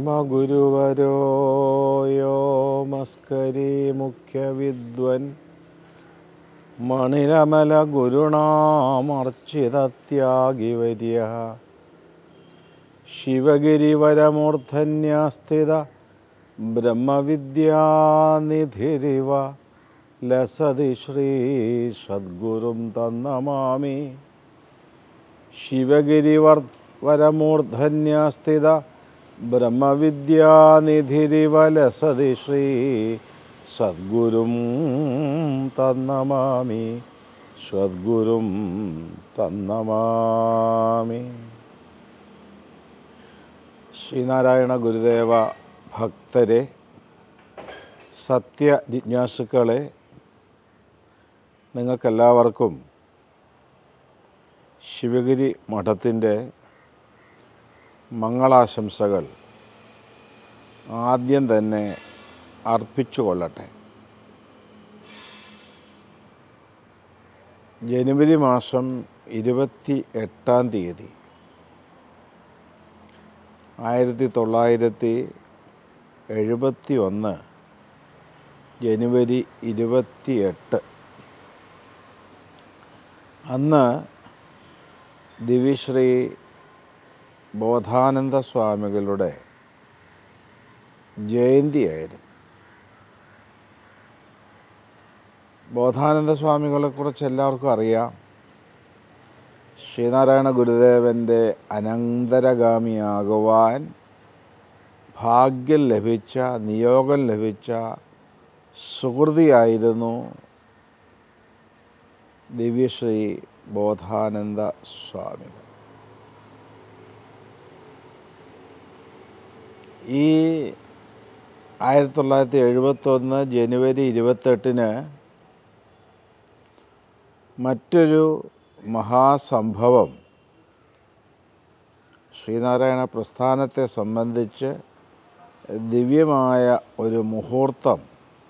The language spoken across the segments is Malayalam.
പരമഗുരുവരോ യോ മസ്കരി മുഖ്യവിദ്വൻ മണിരമല ഗുരുണാമർച്ചിതത്യാഗിവര്യ ശിവഗിരിവരമൂർധന്യാസ്ഥിത ബ്രഹ്മവിദ്യാനിധിരിവ ലസതി ശ്രീ സദ്ഗുരും തന്നമാമി ശിവഗിരിവർ വരമൂർധന്യസ്ഥിത ബ്രഹ്മവിദ്യാനിധിരിവ ലസതി ശ്രീ സദ്ഗുരും തന്നമാമി സദ്ഗുരും തന്നമാമി ശ്രീനാരായണ ഗുരുദേവ ഭക്തരെ സത്യ ജിജ്ഞാസുക്കളെ നിങ്ങൾക്കെല്ലാവർക്കും ശിവഗിരി മഠത്തിൻ്റെ മംഗളാശംസകൾ ആദ്യം തന്നെ അർപ്പിച്ചു കൊള്ളട്ടെ ജനുവരി മാസം ഇരുപത്തി എട്ടാം തീയതി ആയിരത്തി തൊള്ളായിരത്തി എഴുപത്തി ഒന്ന് ജനുവരി ഇരുപത്തിയെട്ട് അന്ന് ദിവ്യശ്രീ ബോധാനന്ദ സ്വാമികളുടെ ജയന്തിയായിരുന്നു ബോധാനന്ദ സ്വാമികളെക്കുറിച്ച് എല്ലാവർക്കും അറിയാം ശ്രീനാരായണ ഗുരുദേവൻ്റെ അനന്തരഗാമിയാകുവാൻ ഭാഗ്യം ലഭിച്ച നിയോഗം ലഭിച്ച സുഹൃതിയായിരുന്നു ദിവ്യശ്രീ ബോധാനന്ദ സ്വാമികൾ ഈ ആയിരത്തി തൊള്ളായിരത്തി എഴുപത്തൊന്ന് ജനുവരി ഇരുപത്തെട്ടിന് മറ്റൊരു മഹാസംഭവം ശ്രീനാരായണ പ്രസ്ഥാനത്തെ സംബന്ധിച്ച് ദിവ്യമായ ഒരു മുഹൂർത്തം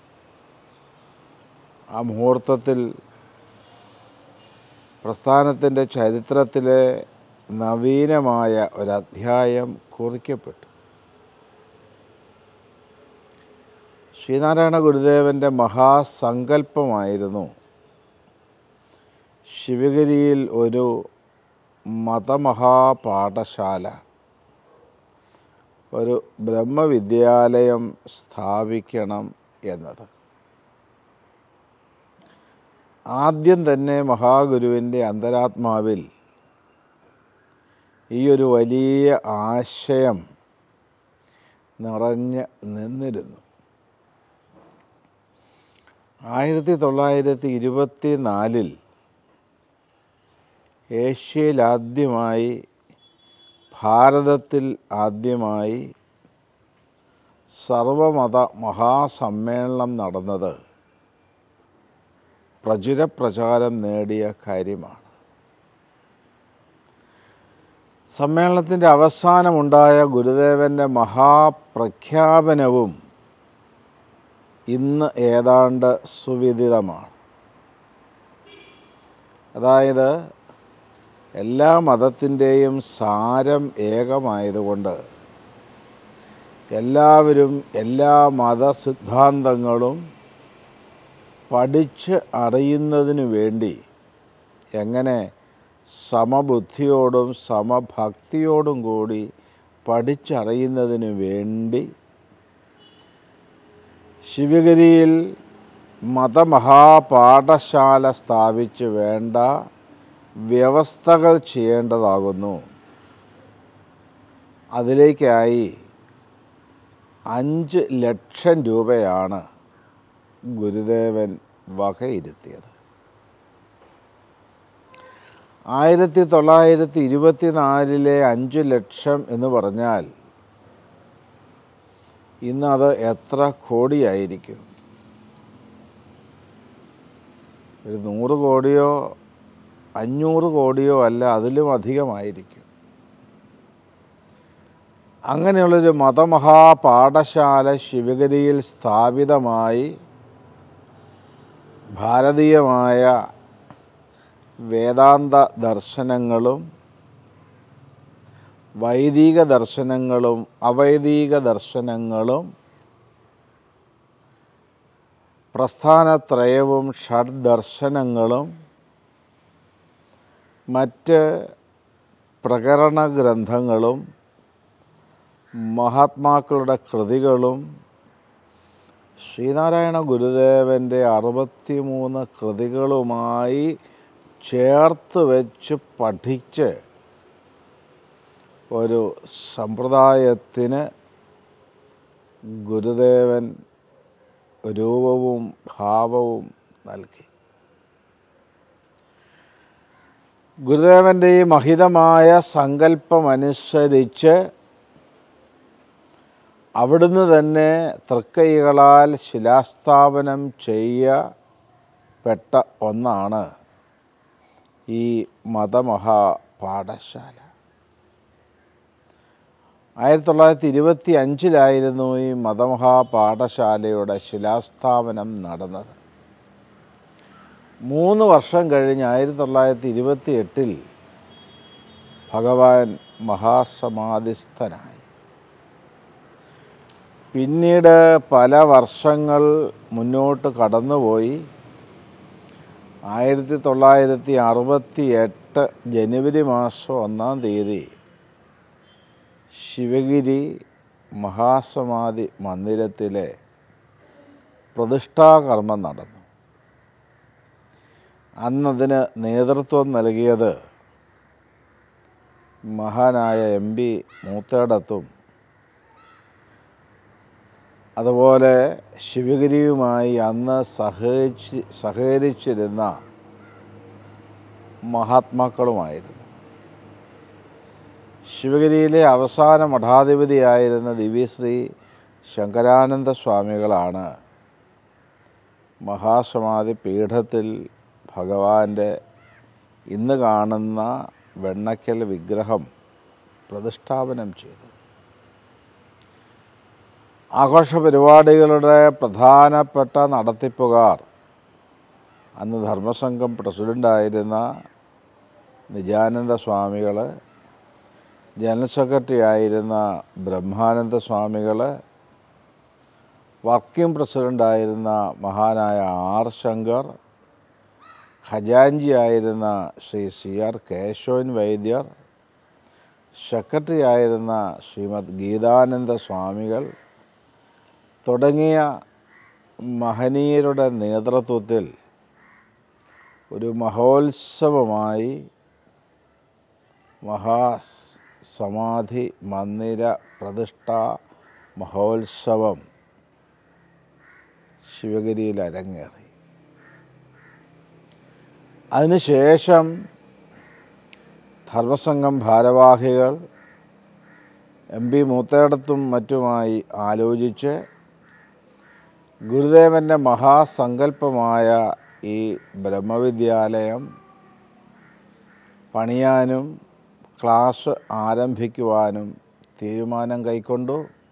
ആ മുഹൂർത്തത്തിൽ പ്രസ്ഥാനത്തിൻ്റെ ചരിത്രത്തിലെ നവീനമായ ഒരധ്യായം കുറിക്കപ്പെട്ടു ശ്രീനാരായണ ഗുരുദേവൻ്റെ മഹാസങ്കല്പമായിരുന്നു ശിവഗിരിയിൽ ഒരു മതമഹാപാഠശാല ഒരു ബ്രഹ്മവിദ്യാലയം സ്ഥാപിക്കണം എന്നത് ആദ്യം തന്നെ മഹാഗുരുവിൻ്റെ അന്തരാത്മാവിൽ ഈ ഒരു വലിയ ആശയം നിറഞ്ഞ് നിന്നിരുന്നു ആയിരത്തി തൊള്ളായിരത്തി ഇരുപത്തി നാലിൽ ഏഷ്യയിൽ ആദ്യമായി ഭാരതത്തിൽ ആദ്യമായി സർവമത മഹാസമ്മേളനം നടന്നത് പ്രചുരപ്രചാരം നേടിയ കാര്യമാണ് സമ്മേളനത്തിൻ്റെ അവസാനമുണ്ടായ ഗുരുദേവൻ്റെ മഹാപ്രഖ്യാപനവും ഇന്ന് ഏതാണ്ട് സുവിദിതമാണ് അതായത് എല്ലാ മതത്തിൻ്റെയും സാരം ഏകമായതുകൊണ്ട് എല്ലാവരും എല്ലാ മതസിദ്ധാന്തങ്ങളും പഠിച്ച് അറിയുന്നതിനു വേണ്ടി എങ്ങനെ സമബുദ്ധിയോടും സമഭക്തിയോടും കൂടി പഠിച്ചറിയുന്നതിന് വേണ്ടി ശിവഗിരിയിൽ മതമഹാപാഠശാല സ്ഥാപിച്ച് വേണ്ട വ്യവസ്ഥകൾ ചെയ്യേണ്ടതാകുന്നു അതിലേക്കായി അഞ്ച് ലക്ഷം രൂപയാണ് ഗുരുദേവൻ വകയിരുത്തിയത് ആയിരത്തി തൊള്ളായിരത്തി ഇരുപത്തിനാലിലെ അഞ്ച് ലക്ഷം എന്ന് പറഞ്ഞാൽ ഇന്ന് അത് എത്ര കോടിയായിരിക്കും ഒരു നൂറ് കോടിയോ അഞ്ഞൂറ് കോടിയോ അല്ല അതിലും അധികമായിരിക്കും അങ്ങനെയുള്ളൊരു മതമഹാപാഠശാല ശിവഗിരിയിൽ സ്ഥാപിതമായി ഭാരതീയമായ വേദാന്ത ദർശനങ്ങളും വൈദിക ദർശനങ്ങളും അവൈദിക ദർശനങ്ങളും പ്രസ്ഥാനത്രയവും ഷഡ് ദർശനങ്ങളും മറ്റ് പ്രകരണ ഗ്രന്ഥങ്ങളും മഹാത്മാക്കളുടെ കൃതികളും ശ്രീനാരായണ ഗുരുദേവൻ്റെ അറുപത്തിമൂന്ന് കൃതികളുമായി ചേർത്ത് വെച്ച് പഠിച്ച് ഒരു സമ്പ്രദായത്തിന് ഗുരുദേവൻ രൂപവും ഭാവവും നൽകി ഗുരുദേവൻ്റെ ഈ മഹിതമായ സങ്കല്പമനുസരിച്ച് അവിടുന്ന് തന്നെ തൃക്കൈകളാൽ ശിലാസ്ഥാപനം ചെയ്യപ്പെട്ട ഒന്നാണ് ഈ മതമഹാ പാഠശാല ആയിരത്തി തൊള്ളായിരത്തി ഇരുപത്തി അഞ്ചിലായിരുന്നു ഈ മതമഹാ പാഠശാലയുടെ ശിലാസ്ഥാപനം നടന്നത് മൂന്ന് വർഷം കഴിഞ്ഞ് ആയിരത്തി തൊള്ളായിരത്തി ഇരുപത്തി എട്ടിൽ ഭഗവാൻ മഹാസമാധിസ്ഥനായി പിന്നീട് പല വർഷങ്ങൾ മുന്നോട്ട് കടന്നുപോയി ആയിരത്തി തൊള്ളായിരത്തി അറുപത്തി എട്ട് ജനുവരി മാസം ഒന്നാം തീയതി ശിവഗിരി മഹാസമാധി മന്ദിരത്തിലെ പ്രതിഷ്ഠാകർമ്മം നടന്നു അന്നതിന് നേതൃത്വം നൽകിയത് മഹാനായ എം പി മൂത്തേടത്തും അതുപോലെ ശിവഗിരിയുമായി അന്ന് സഹകരിച്ച് സഹകരിച്ചിരുന്ന മഹാത്മാക്കളുമായിരുന്നു ശിവഗിരിയിലെ അവസാന മഠാധിപതിയായിരുന്ന ദിവ്യശ്രീ ശങ്കരാനന്ദ സ്വാമികളാണ് മഹാസമാധി പീഠത്തിൽ ഭഗവാന്റെ ഇന്ന് കാണുന്ന വെണ്ണയ്ക്കൽ വിഗ്രഹം പ്രതിഷ്ഠാപനം ചെയ്തത് ആഘോഷ പരിപാടികളുടെ പ്രധാനപ്പെട്ട നടത്തിപ്പുകാർ അന്ന് ധർമ്മസംഘം പ്രസിഡൻ്റായിരുന്ന നിജാനന്ദ സ്വാമികൾ ജനറൽ സെക്രട്ടറി ആയിരുന്ന ബ്രഹ്മാനന്ദ സ്വാമികൾ വർക്കിംഗ് പ്രസിഡൻ്റായിരുന്ന മഹാനായ ആർ ശങ്കർ ഖജാൻജി ആയിരുന്ന Shri C R Keshavan Vaidyar secretary ആയിരുന്ന ശ്രീമദ് ഗീതാനന്ദ സ്വാമികൾ തുടങ്ങിയ മഹനീയരുടെ നേതൃത്വത്തിൽ ഒരു മഹോത്സവമായി മഹാസമാധി മന്ദിര പ്രതിഷ്ഠാ മഹോത്സവം ശിവഗിരിയിൽ അരങ്ങേറി അതിനുശേഷം ധർമ്മസംഘം ഭാരവാഹികൾ എം പി മൂത്തേടത്തും മറ്റുമായി ആലോചിച്ച് ഗുരുദേവൻ്റെ മഹാസങ്കല്പമായ ഈ ബ്രഹ്മവിദ്യാലയം പണിയാനും ക്ലാസ് ആരംഭിക്കുവാനും തീരുമാനം കൈക്കൊണ്ടു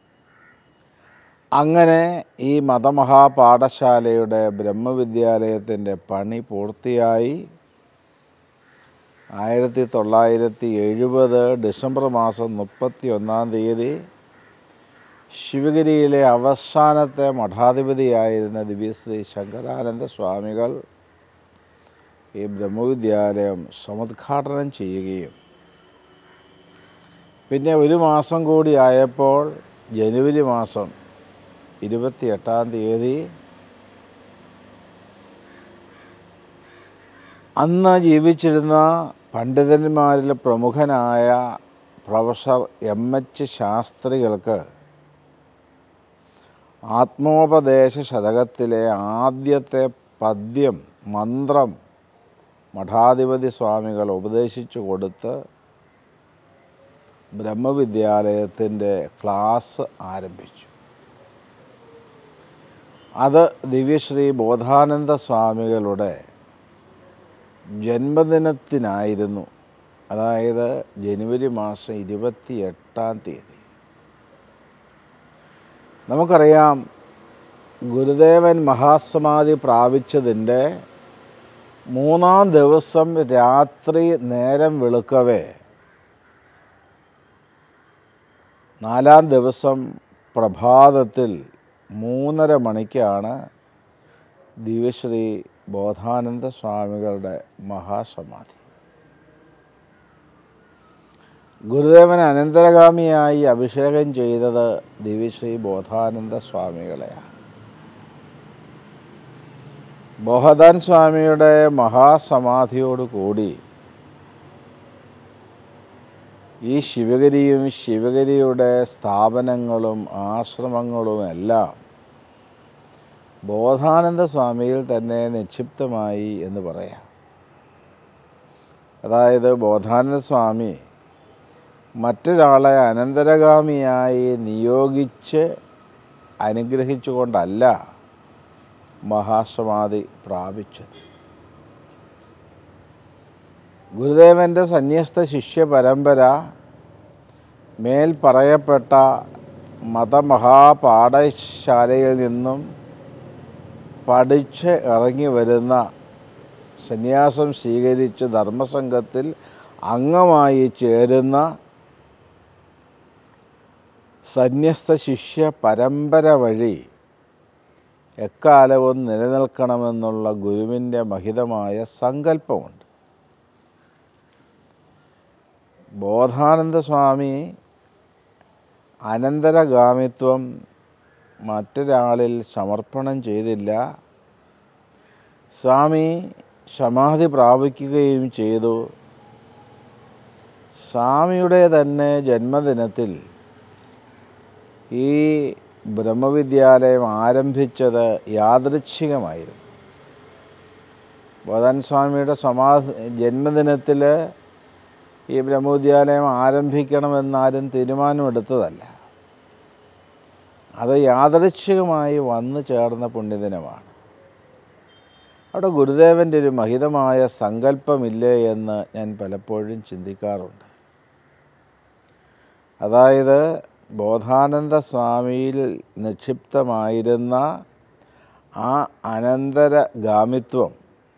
അങ്ങനെ ഈ മതമഹാപാഠശാലയുടെ ബ്രഹ്മവിദ്യാലയത്തിൻ്റെ പണി പൂർത്തിയായി ആയിരത്തി തൊള്ളായിരത്തി എഴുപത് ഡിസംബർ മാസം മുപ്പത്തി ഒന്നാം തീയതി ശിവഗിരിയിലെ അവസാനത്തെ മഠാധിപതിയായിരുന്ന ദിവ്യശ്രീ ശങ്കരാനന്ദ സ്വാമികൾ ഈ ബ്രഹ്മവിദ്യാലയം സമുദ്ഘാടനം ചെയ്യുകയും പിന്നെ ഒരു മാസം കൂടി ആയപ്പോൾ ജനുവരി മാസം ഇരുപത്തിയെട്ടാം തീയതി അന്ന് ജീവിച്ചിരുന്ന പണ്ഡിതന്മാരിൽ പ്രമുഖനായ പ്രൊഫസർ എം എച്ച് ശാസ്ത്രികൾക്ക് ആത്മോപദേശ ശതകത്തിലെ ആദ്യത്തെ പദ്യം മന്ത്രം മഠാധിപതി സ്വാമികൾ ഉപദേശിച്ചു കൊടുത്ത് ബ്രഹ്മവിദ്യാലയത്തിൻ്റെ ക്ലാസ് ആരംഭിച്ചു അത് ദിവ്യശ്രീ ബോധാനന്ദ സ്വാമികളുടെ ജന്മദിനത്തിനായിരുന്നു അതായത് ജനുവരി മാസം ഇരുപത്തി എട്ടാം തീയതി നമുക്കറിയാം ഗുരുദേവൻ മഹാസമാധി പ്രാപിച്ചതിൻ്റെ മൂന്നാം ദിവസം രാത്രി നേരം വെളുക്കവേ നാലാം ദിവസം പ്രഭാതത്തിൽ മൂന്നര മണിക്കാണ് ദിവ്യശ്രീ ബോധാനന്ദ സ്വാമികളുടെ മഹാസമാധി ഗുരുദേവൻ അനന്തരഗാമിയായി അഭിഷേകം ചെയ്തത് ദിവ്യശ്രീ ബോധാനന്ദ സ്വാമികളെയാണ് ബോഹദാൻ സ്വാമിയുടെ മഹാസമാധിയോടുകൂടി ഈ ശിവഗിരിയും ശിവഗിരിയുടെ സ്ഥാപനങ്ങളും ആശ്രമങ്ങളുമെല്ലാം ബോധാനന്ദ സ്വാമിയിൽ തന്നെ നിക്ഷിപ്തമായി എന്ന് പറയാം അതായത് ബോധാനന്ദ സ്വാമി മറ്റൊരാളെ അനന്തരഗാമിയായി നിയോഗിച്ച് അനുഗ്രഹിച്ചുകൊണ്ടല്ല മഹാസമാധി പ്രാപിച്ചത് ഗുരുദേവൻ്റെ സന്യസ്ത ശിഷ്യ പരമ്പര മേൽ പറയപ്പെട്ട മതമഹാപാഠശാലയിൽ നിന്നും പഠിച്ച് ഇറങ്ങി വരുന്ന സന്യാസം സ്വീകരിച്ച് ധർമ്മസംഘത്തിൽ അംഗമായി ചേരുന്ന സന്യസ്ത ശിഷ്യ പരമ്പര വഴി എക്കാലവും നിലനിൽക്കണമെന്നുള്ള ഗുരുവിൻ്റെ മഹിതമായ സങ്കല്പമുണ്ട് ബോധാനന്ദ സ്വാമി അനന്തരഗാമിത്വം മറ്റൊരാളിൽ സമർപ്പണം ചെയ്തില്ല സ്വാമി സമാധി പ്രാപിക്കുകയും ചെയ്തു സ്വാമിയുടെ തന്നെ ജന്മദിനത്തിൽ ഈ ബ്രഹ്മവിദ്യാലയം ആരംഭിച്ചത് യാദൃച്ഛികമായിരുന്നു ബോധാൻ സ്വാമിയുടെ സമാധി ജന്മദിനത്തിൽ ഈ ബ്രഹ്മവിദ്യാലയം ആരംഭിക്കണമെന്നാരും തീരുമാനമെടുത്തതല്ല അത് യാദൃച്ഛികമായി വന്നു ചേർന്ന പുണ്യദിനമാണ് അവിടെ ഗുരുദേവൻ്റെ ഒരു മഹിതമായ സങ്കല്പമില്ലേ എന്ന് ഞാൻ പലപ്പോഴും ചിന്തിക്കാറുണ്ട് അതായത് ബോധാനന്ദ സ്വാമിയിൽ നിക്ഷിപ്തമായിരുന്ന ആ അനന്തരഗാമിത്വം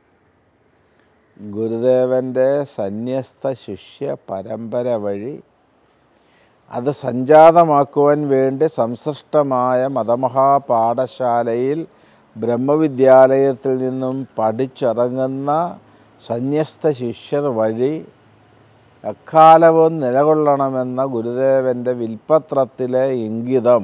ഗുരുദേവൻ്റെ സന്യസ്ത ശിഷ്യ പരമ്പര വഴി അത് സംജാതമാക്കുവാൻ വേണ്ടി സംസൃഷ്ടമായ മതമഹാപാഠശാലയിൽ ബ്രഹ്മവിദ്യാലയത്തിൽ നിന്നും പഠിച്ചിറങ്ങുന്ന സന്യസ്ത ശിഷ്യർ വഴി എക്കാലവും നിലകൊള്ളണമെന്ന ഗുരുദേവൻ്റെ വിൽപ്പത്രത്തിലെ ഇംഗിതം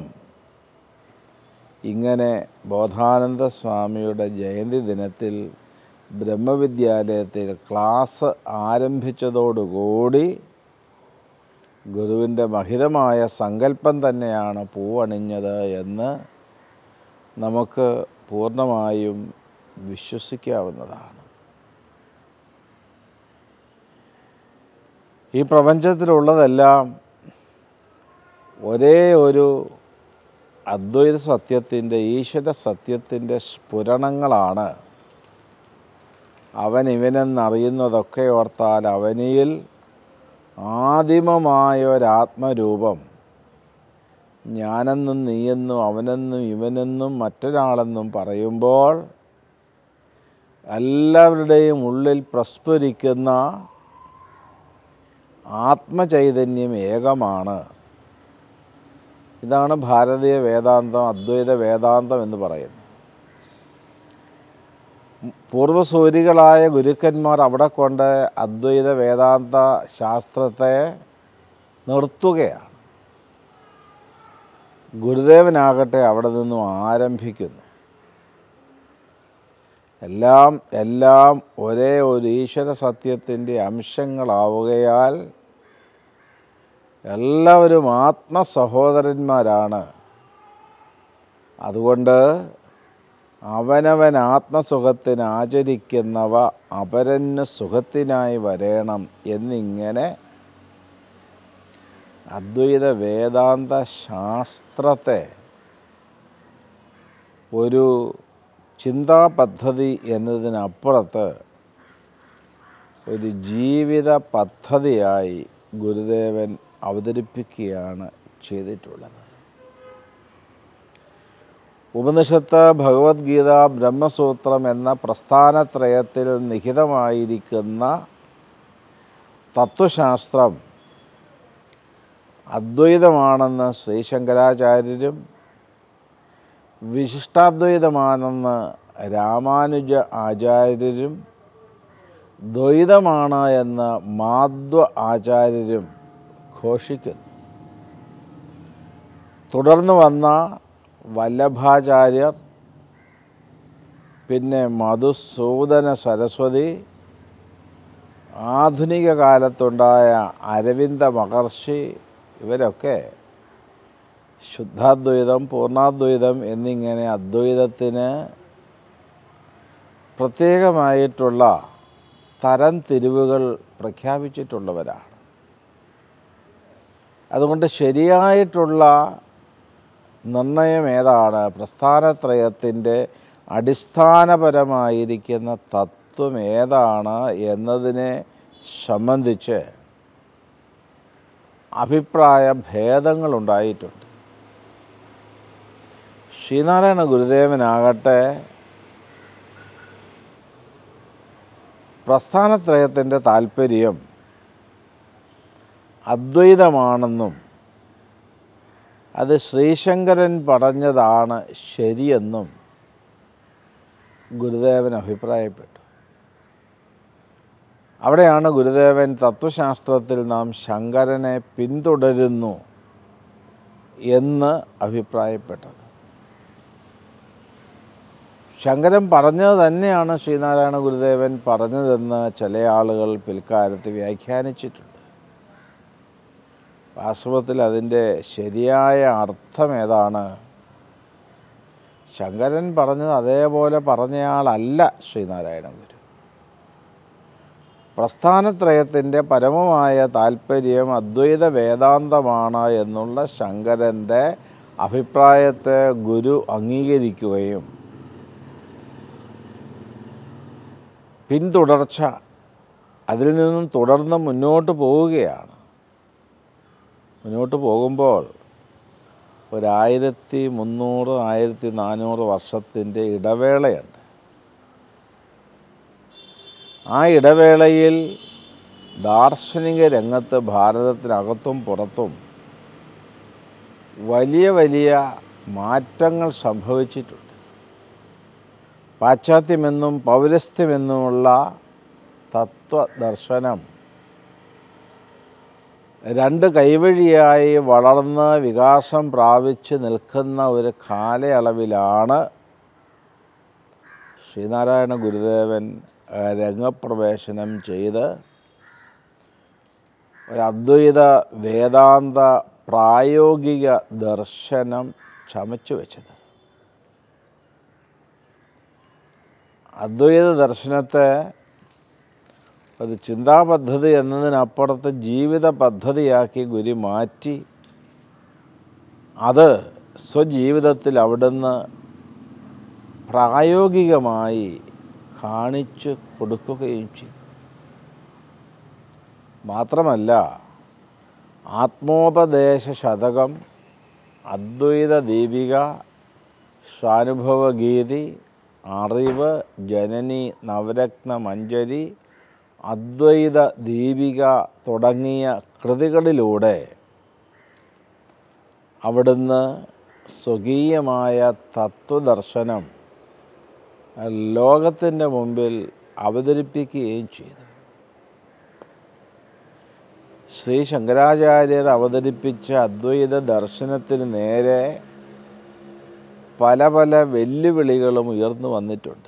ഇങ്ങനെ ബോധാനന്ദ സ്വാമിയുടെ ജയന്തി ദിനത്തിൽ ബ്രഹ്മവിദ്യാലയത്തിൽ ക്ലാസ് ആരംഭിച്ചതോടുകൂടി ഗുരുവിൻ്റെ മഹിതമായ സങ്കല്പം തന്നെയാണ് പൂവണിഞ്ഞത് എന്ന് നമുക്ക് പൂർണ്ണമായും വിശ്വസിക്കാവുന്നതാണ് ഈ പ്രപഞ്ചത്തിലുള്ളതെല്ലാം ഒരേ ഒരു അദ്വൈത സത്യത്തിൻ്റെ ഈശ്വര സത്യത്തിൻ്റെ സ്ഫുരണങ്ങളാണ് അവൻ ഇവനെന്നറിയുന്നതൊക്കെ ഓർത്താൽ അവനിയിൽ ആദിമമായ ഒരാത്മരൂപം ഞാനെന്നും നീയെന്നും അവനെന്നും ഇവനെന്നും മറ്റൊരാളെന്നും പറയുമ്പോൾ എല്ലാവരുടെയും ഉള്ളിൽ പ്രസ്ഫുരിക്കുന്ന ആത്മചൈതന്യം ഏകമാണ് ഇതാണ് ഭാരതീയ വേദാന്തം അദ്വൈത വേദാന്തം എന്ന് പറയുന്നത് പൂർവസൂരികളായ ഗുരുക്കന്മാർ അവിടെ കൊണ്ട് അദ്വൈത വേദാന്ത ശാസ്ത്രത്തെ നിർത്തുകയാണ് ഗുരുദേവനാകട്ടെ അവിടെ നിന്നും ആരംഭിക്കുന്നു എല്ലാം എല്ലാം ഒരേ ഒരു ഈശ്വര സത്യത്തിൻ്റെ അംശങ്ങളാവുകയാൽ എല്ലാവരും ആത്മസഹോദരന്മാരാണ് അതുകൊണ്ട് അവനവൻ ആത്മസുഖത്തിന് ആചരിക്കുന്നവ അപരന് സുഖത്തിനായി വരേണം എന്നിങ്ങനെ അദ്വൈത വേദാന്ത ശാസ്ത്രത്തെ ഒരു ചിന്താ പദ്ധതി എന്നതിനപ്പുറത്ത് ഒരു ജീവിത പദ്ധതിയായി ഗുരുദേവൻ അവതരിപ്പിക്കുകയാണ് ചെയ്തിട്ടുള്ളത് ഉപനിഷത്ത് ഭഗവത്ഗീത ബ്രഹ്മസൂത്രം എന്ന പ്രസ്ഥാനത്രയത്തിൽ നിഹിതമായിരിക്കുന്ന തത്വശാസ്ത്രം അദ്വൈതമാണെന്ന് ശ്രീശങ്കരാചാര്യരും വിശിഷ്ടാദ്വൈതമാണെന്ന് രാമാനുജ ആചാര്യരും ദ്വൈതമാണ് എന്ന് മാധ്വ ആചാര്യരും ഘോഷിക്കുന്നു തുടർന്ന് വന്ന വല്ലഭാചാര്യർ പിന്നെ മധുസൂദന സരസ്വതി ആധുനിക കാലത്തുണ്ടായ അരവിന്ദ മഹർഷി ഇവരൊക്കെ ശുദ്ധാദ്വൈതം പൂർണ്ണാദ്വൈതം എന്നിങ്ങനെ അദ്വൈതത്തിന് പ്രത്യേകമായിട്ടുള്ള തരം തിരിവുകൾ പ്രഖ്യാപിച്ചിട്ടുള്ളവരാണ് അതുകൊണ്ട് ശരിയായിട്ടുള്ള നിർണയം ഏതാണ് പ്രസ്ഥാനത്രയത്തിൻ്റെ അടിസ്ഥാനപരമായിരിക്കുന്ന തത്വം ഏതാണ് എന്നതിനെ സംബന്ധിച്ച് അഭിപ്രായ ഭേദങ്ങളുണ്ടായിട്ടുണ്ട് ശ്രീനാരായണ ഗുരുദേവനാകട്ടെ പ്രസ്ഥാനത്രയത്തിൻ്റെ താല്പര്യം അദ്വൈതമാണെന്നും അത് ശ്രീശങ്കരൻ പറഞ്ഞതാണ് ശരിയെന്നും ഗുരുദേവൻ അഭിപ്രായപ്പെട്ടു അവിടെയാണ് ഗുരുദേവൻ തത്വശാസ്ത്രത്തിൽ നാം ശങ്കരനെ പിന്തുടരുന്നു എന്ന് അഭിപ്രായപ്പെട്ടത് ശങ്കരൻ പറഞ്ഞത് തന്നെയാണ് ശ്രീനാരായണ ഗുരുദേവൻ പറഞ്ഞതെന്ന് ചില ആളുകൾ പിൽക്കാലത്ത് വ്യാഖ്യാനിച്ചിട്ടുണ്ട് വാസ്തവത്തിൽ അതിൻ്റെ ശരിയായ അർത്ഥം ഏതാണ് ശങ്കരൻ പറഞ്ഞത് അതേപോലെ പറഞ്ഞയാളല്ല ശ്രീനാരായണ ഗുരു പ്രസ്ഥാനത്രയത്തിൻ്റെ പരമമായ താല്പര്യം അദ്വൈത വേദാന്തമാണ് എന്നുള്ള ശങ്കരൻ്റെ അഭിപ്രായത്തെ ഗുരു അംഗീകരിക്കുകയും പിന്തുടർച്ച അതിൽ നിന്നും തുടർന്ന് മുന്നോട്ട് പോവുകയാണ് മുന്നോട്ട് പോകുമ്പോൾ ഒരായിരത്തി മുന്നൂറ് ആയിരത്തി നാനൂറ് വർഷത്തിൻ്റെ ഇടവേളയുണ്ട് ആ ഇടവേളയിൽ ദാർശനിക രംഗത്ത് ഭാരതത്തിനകത്തും പുറത്തും വലിയ വലിയ മാറ്റങ്ങൾ സംഭവിച്ചിട്ടുണ്ട് പാശ്ചാത്യമെന്നും പൗരസ്ത്യമെന്നുമുള്ള തത്വദർശനം രണ്ട് കൈവഴിയായി വളർന്ന് വികാസം പ്രാപിച്ച് നിൽക്കുന്ന ഒരു കാലയളവിലാണ് ശ്രീനാരായണ ഗുരുദേവൻ ഏഹ്, രംഗപ്രവേശനം ചെയ്ത് ഒരു അദ്വൈത വേദാന്ത പ്രായോഗിക ദർശനം ചമച്ചു വെച്ചത് അദ്വൈത ദർശനത്തെ ഒരു ചിന്താപദ്ധതി എന്നതിനപ്പുറത്ത് ജീവിത പദ്ധതിയാക്കി ഗുരു മാറ്റി അത് സ്വജീവിതത്തിൽ അവിടുന്ന് പ്രായോഗികമായി കാണിച്ചു കൊടുക്കുകയും ചെയ്തു മാത്രമല്ല ആത്മോപദേശ ശതകം അദ്വൈത ദീപിക സ്വാനുഭവഗീതി അറിവ് ജനനി നവരത്ന മഞ്ജരി അദ്വൈത ദീപിക തുടങ്ങിയ കൃതികളിലൂടെ അവിടുന്ന് സ്വകീയമായ തത്വദർശനം ലോകത്തിൻ്റെ മുമ്പിൽ അവതരിപ്പിക്കുകയും ചെയ്തു ശ്രീ ശങ്കരാചാര്യർ അവതരിപ്പിച്ച അദ്വൈത ദർശനത്തിന് നേരെ പല പല വെല്ലുവിളികളും ഉയർന്നു വന്നിട്ടുണ്ട്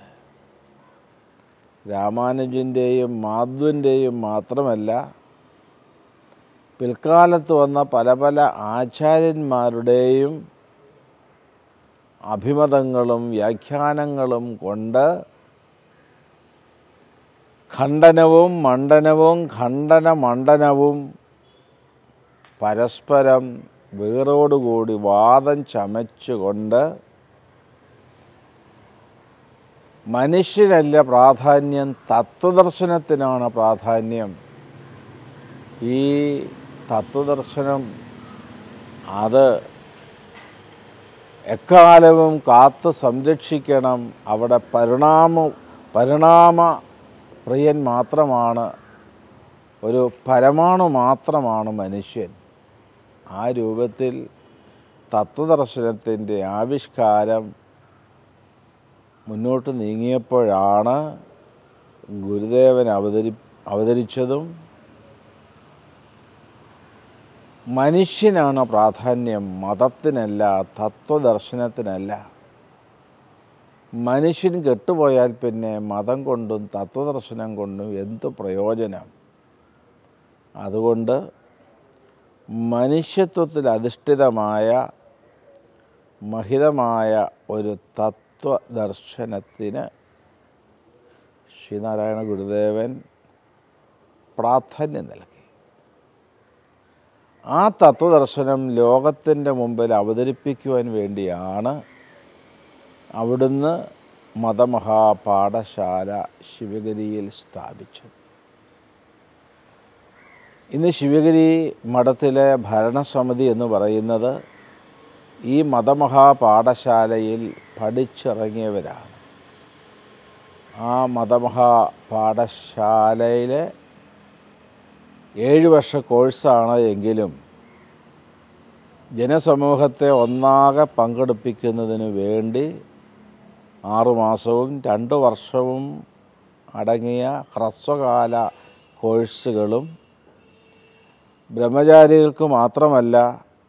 രാമാനുജൻ്റെയും മാധ്വൻ്റെയും മാത്രമല്ല പിൽക്കാലത്ത് വന്ന പല പല ആചാര്യന്മാരുടെയും അഭിമതങ്ങളും വ്യാഖ്യാനങ്ങളും കൊണ്ട് ഖണ്ഡനവും മണ്ഡനവും ഖണ്ഡന മണ്ഡനവും പരസ്പരം വേറോടുകൂടി വാദം ചമച്ചുകൊണ്ട് മനുഷ്യരല്ല പ്രാധാന്യം തത്വദർശനത്തിനാണ് പ്രാധാന്യം ഈ തത്വദർശനം അത് എക്കാലവും കാത്തു സംരക്ഷിക്കണം അവിടെ പരിണാമ പരിണാമ പ്രിയൻ മാത്രമാണ് ഒരു പരമാണു മാത്രമാണ് മനുഷ്യൻ ആ രൂപത്തിൽ തത്വദർശനത്തിൻ്റെ ആവിഷ്കാരം മുന്നോട്ട് നീങ്ങിയപ്പോഴാണ് ഗുരുദേവൻ അവതരി അവതരിച്ചതും മനുഷ്യനാണ് പ്രാധാന്യം മതത്തിനല്ല തത്വദർശനത്തിനല്ല മനുഷ്യൻ കെട്ടുപോയാൽ പിന്നെ മതം കൊണ്ടും തത്വദർശനം കൊണ്ടും എന്ത് പ്രയോജനം അതുകൊണ്ട് മനുഷ്യത്വത്തിൽ അധിഷ്ഠിതമായ മഹിതമായ ഒരു തത്വദർശനത്തിന് ശ്രീനാരായണ ഗുരുദേവൻ പ്രാധാന്യം നൽകി ആ തത്വദർശനം ലോകത്തിൻ്റെ മുമ്പിൽ അവതരിപ്പിക്കുവാൻ വേണ്ടിയാണ് അവിടുന്ന് മതമഹാപാഠശാല ശിവഗിരിയിൽ സ്ഥാപിച്ചത് ഇന്ന് ശിവഗിരി മഠത്തിലെ ഭരണസമിതി എന്ന് പറയുന്നത് ഈ മതമഹാപാഠശാലയിൽ പഠിച്ചിറങ്ങിയവരാണ് ആ മതമഹാപാഠശാലയിലെ ഏഴ് വർഷ കോഴ്സാണ് എങ്കിലും ജനസമൂഹത്തെ ഒന്നാകെ പങ്കെടുപ്പിക്കുന്നതിന് വേണ്ടി ആറുമാസവും രണ്ട് വർഷവും അടങ്ങിയ ഹ്രസ്വകാല കോഴ്സുകളും ബ്രഹ്മചാരികൾക്ക് മാത്രമല്ല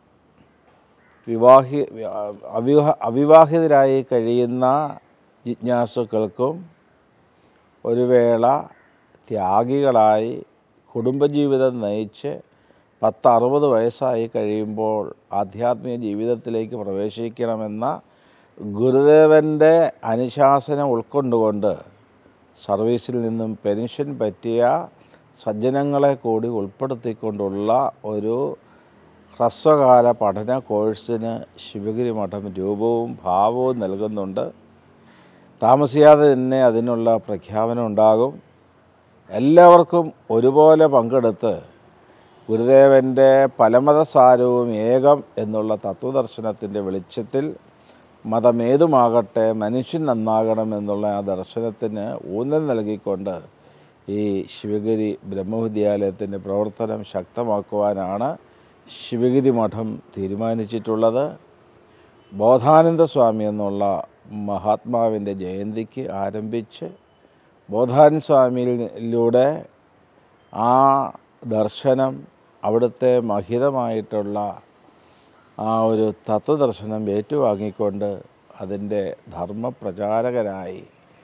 വിവാഹി അവിവാഹ അവിവാഹിതരായി കഴിയുന്ന ജിജ്ഞാസുക്കൾക്കും ഒരു വേള ത്യാഗികളായി കുടുംബജീവിതം നയിച്ച് പത്ത് അറുപത് വയസ്സായി കഴിയുമ്പോൾ ആധ്യാത്മിക ജീവിതത്തിലേക്ക് പ്രവേശിക്കണമെന്ന ഗുരുദേവൻ്റെ അനുശാസനം ഉൾക്കൊണ്ടുകൊണ്ട് സർവീസിൽ നിന്നും പെൻഷൻ പറ്റിയ സജ്ജനങ്ങളെ കൂടി ഉൾപ്പെടുത്തിക്കൊണ്ടുള്ള ഒരു ഹ്രസ്വകാല പഠന കോഴ്സിന് ശിവഗിരി മഠം രൂപവും ഭാവവും നൽകുന്നുണ്ട് താമസിയാതെ തന്നെ അതിനുള്ള പ്രഖ്യാപനം ഉണ്ടാകും എല്ലാവർക്കും ഒരുപോലെ പങ്കെടുത്ത് ഗുരുദേവൻ്റെ പലമതസാരവും ഏകം എന്നുള്ള തത്വദർശനത്തിൻ്റെ വെളിച്ചത്തിൽ മതമേതുമാകട്ടെ മനുഷ്യൻ നന്നാകണം എന്നുള്ള ആ ദർശനത്തിന് ഊന്നൽ നൽകിക്കൊണ്ട് ഈ ശിവഗിരി ബ്രഹ്മവിദ്യാലയത്തിൻ്റെ പ്രവർത്തനം ശക്തമാക്കുവാനാണ് ശിവഗിരി മഠം തീരുമാനിച്ചിട്ടുള്ളത് ബോധാനന്ദ സ്വാമി എന്നുള്ള മഹാത്മാവിൻ്റെ ജയന്തിക്ക് ആരംഭിച്ച് ബോധാനന്ദ സ്വാമിയിലൂടെ ആ ദർശനം അവിടുത്തെ മഹിതമായിട്ടുള്ള ആ ഒരു തത്വദർശനം ഏറ്റുവാങ്ങിക്കൊണ്ട് അതിൻ്റെ ധർമ്മപ്രചാരകരായി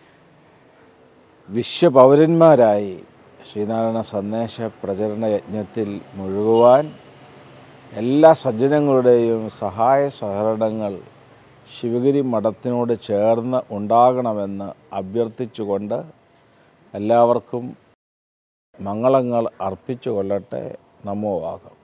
വിശ്വപൗരന്മാരായി ശ്രീനാരായണ സന്ദേശ പ്രചരണ യജ്ഞത്തിൽ മുഴുകുവാൻ എല്ലാ സജ്ജനങ്ങളുടെയും സഹായ സഹകരണങ്ങൾ ശിവഗിരി മഠത്തിനോട് ചേർന്ന് ഉണ്ടാകണമെന്ന് അഭ്യർത്ഥിച്ചുകൊണ്ട് എല്ലാവർക്കും മംഗളങ്ങൾ അർപ്പിച്ചു കൊള്ളട്ടെ നമോവാകം